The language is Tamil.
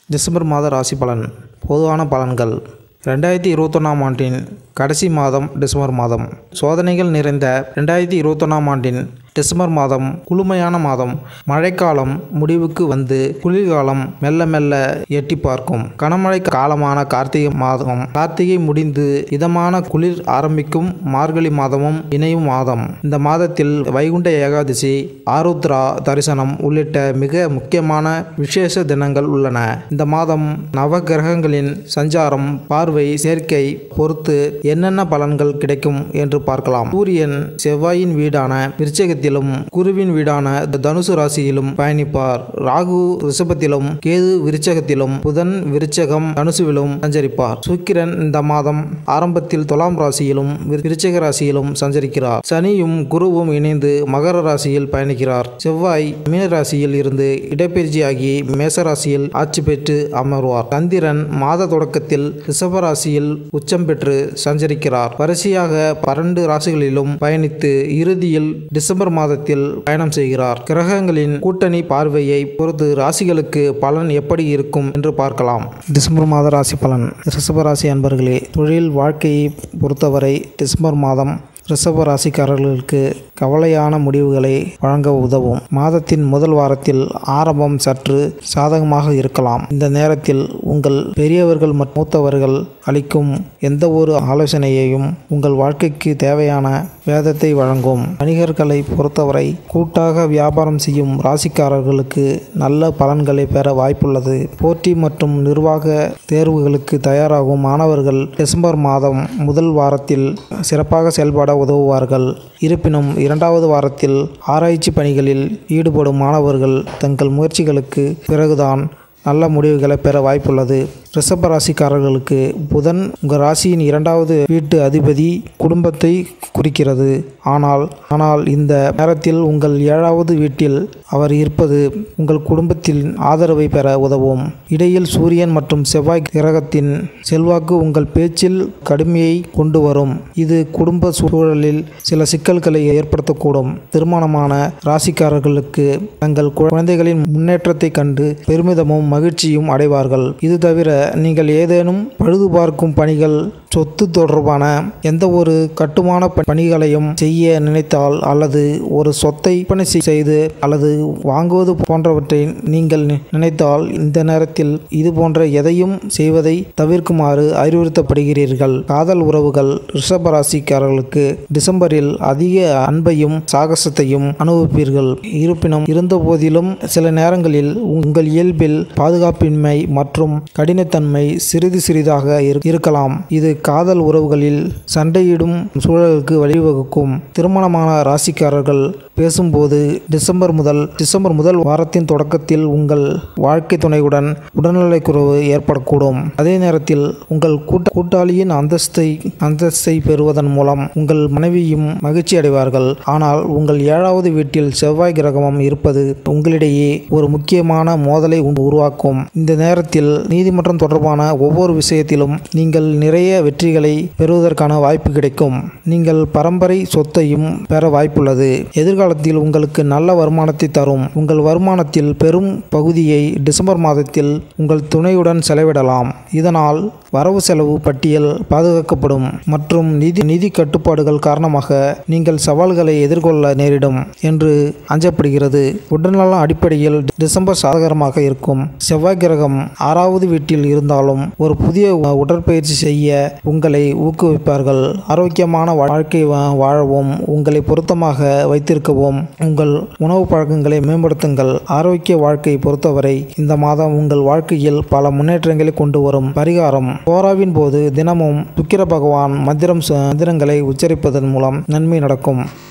டிசம்பர் மாத ராசி பலன் பொதுவான பலன்கள் ரெண்டாயிரத்தி இருபத்தொன்னாம் ஆண்டின் கடைசி மாதம் டிசம்பர் மாதம் சோதனைகள் நிறைந்த ரெண்டாயிரத்தி இருபத்தொன்னாம் ஆண்டின் டிசம்பர் மாதம் குளுமையான மாதம் மழைக்காலம் முடிவுக்கு வந்து குளிர்காலம் மெல்ல மெல்ல எட்டி பார்க்கும் கனமழை காலமான கார்த்திகை மாதம் கார்த்திகை முடிந்து இதமான குளிர் ஆரம்பிக்கும் மார்கழி மாதமும் இணையும் மாதம் இந்த மாதத்தில் வைகுண்ட ஏகாதசி ஆருத்ரா தரிசனம் உள்ளிட்ட மிக முக்கியமான விசேஷ தினங்கள் உள்ளன இந்த மாதம் நவ கிரகங்களின் சஞ்சாரம் பார்வை சேர்க்கை பொறுத்து என்னென்ன பலன்கள் கிடைக்கும் என்று பார்க்கலாம் சூரியன் செவ்வாயின் வீடான விருச்சகத்திலும் குருவின் வீடான தனுசு ராசியிலும் பயணிப்பார் ராகு ரிஷபத்திலும் கேது விருச்சகத்திலும் புதன் விருச்சகம் தனுசுவிலும் சஞ்சரிப்பார் சுக்கிரன் இந்த மாதம் ஆரம்பத்தில் துலாம் ராசியிலும் விரு- விருச்சிக ராசியிலும் சஞ்சரிக்கிறார் சனியும் குருவும் இணைந்து மகர ராசியில் பயணிக்கிறார் செவ்வாய் மீன ராசியில் இருந்து இடப்பெயர்ச்சியாகி மேச ராசியில் ஆட்சி பெற்று அமர்வார் சந்திரன் மாத தொடக்கத்தில் ரிஷப ராசியில் உச்சம் பெற்று சஞ்சரிக்கிறார் வரிசையாக பன்னெண்டு ராசிகளிலும் பயணித்து இறுதியில் டிசம்பர் மாதத்தில் பயணம் செய்கிறார் கிரகங்களின் கூட்டணி பார்வையை பொறுத்து ராசிகளுக்கு பலன் எப்படி இருக்கும் என்று பார்க்கலாம் டிசம்பர் மாத ராசி பலன் ரிஷப ராசி அன்பர்களே தொழில் வாழ்க்கையை பொறுத்தவரை டிசம்பர் மாதம் ரிஷப ராசிக்காரர்களுக்கு கவலையான முடிவுகளை வழங்க உதவும் மாதத்தின் முதல் வாரத்தில் ஆரம்பம் சற்று சாதகமாக இருக்கலாம் இந்த நேரத்தில் உங்கள் பெரியவர்கள் மற்றும் மூத்தவர்கள் அளிக்கும் எந்த ஒரு ஆலோசனையையும் உங்கள் வாழ்க்கைக்கு தேவையான வேதத்தை வழங்கும் வணிகர்களை பொறுத்தவரை கூட்டாக வியாபாரம் செய்யும் ராசிக்காரர்களுக்கு நல்ல பலன்களை பெற வாய்ப்புள்ளது போட்டி மற்றும் நிர்வாக தேர்வுகளுக்கு தயாராகும் மாணவர்கள் டிசம்பர் மாதம் முதல் வாரத்தில் சிறப்பாக செயல்பட உதவுவார்கள் இருப்பினும் இரண்டாவது வாரத்தில் ஆராய்ச்சி பணிகளில் ஈடுபடும் மாணவர்கள் தங்கள் முயற்சிகளுக்கு பிறகுதான் நல்ல முடிவுகளை பெற வாய்ப்புள்ளது ரிஷப ராசிக்காரர்களுக்கு புதன் உங்கள் ராசியின் இரண்டாவது வீட்டு அதிபதி குடும்பத்தை குறிக்கிறது ஆனால் ஆனால் இந்த நேரத்தில் உங்கள் ஏழாவது வீட்டில் அவர் இருப்பது உங்கள் குடும்பத்தில் ஆதரவை பெற உதவும் இடையில் சூரியன் மற்றும் செவ்வாய் கிரகத்தின் செல்வாக்கு உங்கள் பேச்சில் கடுமையை கொண்டு வரும் இது குடும்ப சூழலில் சில சிக்கல்களை ஏற்படுத்தக்கூடும் திருமணமான ராசிக்காரர்களுக்கு தங்கள் குழந்தைகளின் முன்னேற்றத்தை கண்டு பெருமிதமும் மகிழ்ச்சியும் அடைவார்கள் இது தவிர நீங்கள் ஏதேனும் பழுது பார்க்கும் பணிகள் சொத்து தொடர்பான எந்த ஒரு கட்டுமான ப- பணிகளையும் செய்ய நினைத்தால் அல்லது ஒரு சொத்தை விற்பனை செய்- செய்து அல்லது வாங்குவது போன்றவற்றை நீங்கள் நி- நினைத்தால் இந்த நேரத்தில் இது போன்ற எதையும் செய்வதை தவிர்க்குமாறு அறிவுறுத்தப்படுகிறீர்கள் காதல் உறவுகள் ரிஷப ராசிக்காரர்களுக்கு டிசம்பரில் அதிக அன்பையும் சாகசத்தையும் அனுபவிப்பீர்கள் இருப்பினும் இருந்தபோதிலும் சில நேரங்களில் உங்கள் இயல்பில் பாதுகாப்பின்மை மற்றும் கடினத்தன்மை சிறிது சிறிதாக இரு- இருக்கலாம் இது காதல் உறவுகளில் சண்டையிடும் சூழலுக்கு வழிவகுக்கும் திருமணமான ராசிக்காரர்கள் பேசும்போது டிசம்பர் முதல் டிசம்பர் முதல் வாரத்தின் தொடக்கத்தில் உங்கள் வாழ்க்கை துணையுடன் உடல்நலக்குறைவு ஏற்படக்கூடும் அதே நேரத்தில் உங்கள் கூட்ட கூட்டாளியின் அந்தஸ்தை அந்தஸ்தை பெறுவதன் மூலம் உங்கள் மனைவியும் மகிழ்ச்சி அடைவார்கள் ஆனால் உங்கள் ஏழாவது வீட்டில் செவ்வாய் கிரகமும் இருப்பது உங்களிடையே ஒரு முக்கியமான மோதலை உண்டு- உருவாக்கும் இந்த நேரத்தில் நீதிமன்றம் தொடர்பான ஒவ்வொரு விஷயத்திலும் நீங்கள் நிறைய வெற்றிகளை பெறுவதற்கான வாய்ப்பு கிடைக்கும் நீங்கள் பரம்பரை சொத்தையும் பெற வாய்ப்புள்ளது எதிர்காலத்தில் உங்களுக்கு நல்ல வருமானத்தை தரும் உங்கள் வருமானத்தில் பெரும் பகுதியை டிசம்பர் மாதத்தில் உங்கள் துணையுடன் செலவிடலாம் இதனால் வரவு செலவு பட்டியல் பாதுகாக்கப்படும் மற்றும் நிதி நிதி கட்டுப்பாடுகள் காரணமாக நீங்கள் சவால்களை எதிர்கொள்ள நேரிடும் என்று அஞ்சப்படுகிறது உடல்நல அடிப்படையில் டிசம்பர் சாதகரமாக இருக்கும் செவ்வாய் கிரகம் ஆறாவது வீட்டில் இருந்தாலும் ஒரு புதிய உ- உடற்பயிற்சி செய்ய உங்களை ஊக்குவிப்பார்கள் ஆரோக்கியமான வாழ்க்கை வா- வாழவும் உங்களை பொருத்தமாக வைத்திருக்கவும் உங்கள் உணவு பழக்கங்களை மேம்படுத்துங்கள் ஆரோக்கிய வாழ்க்கை பொறுத்தவரை இந்த மாதம் உங்கள் வாழ்க்கையில் பல முன்னேற்றங்களை கொண்டு வரும் பரிகாரம் போராவின் போது தினமும் சுக்கிர பகவான் மந்திரம் ச- மந்திரங்களை உச்சரிப்பதன் மூலம் நன்மை நடக்கும்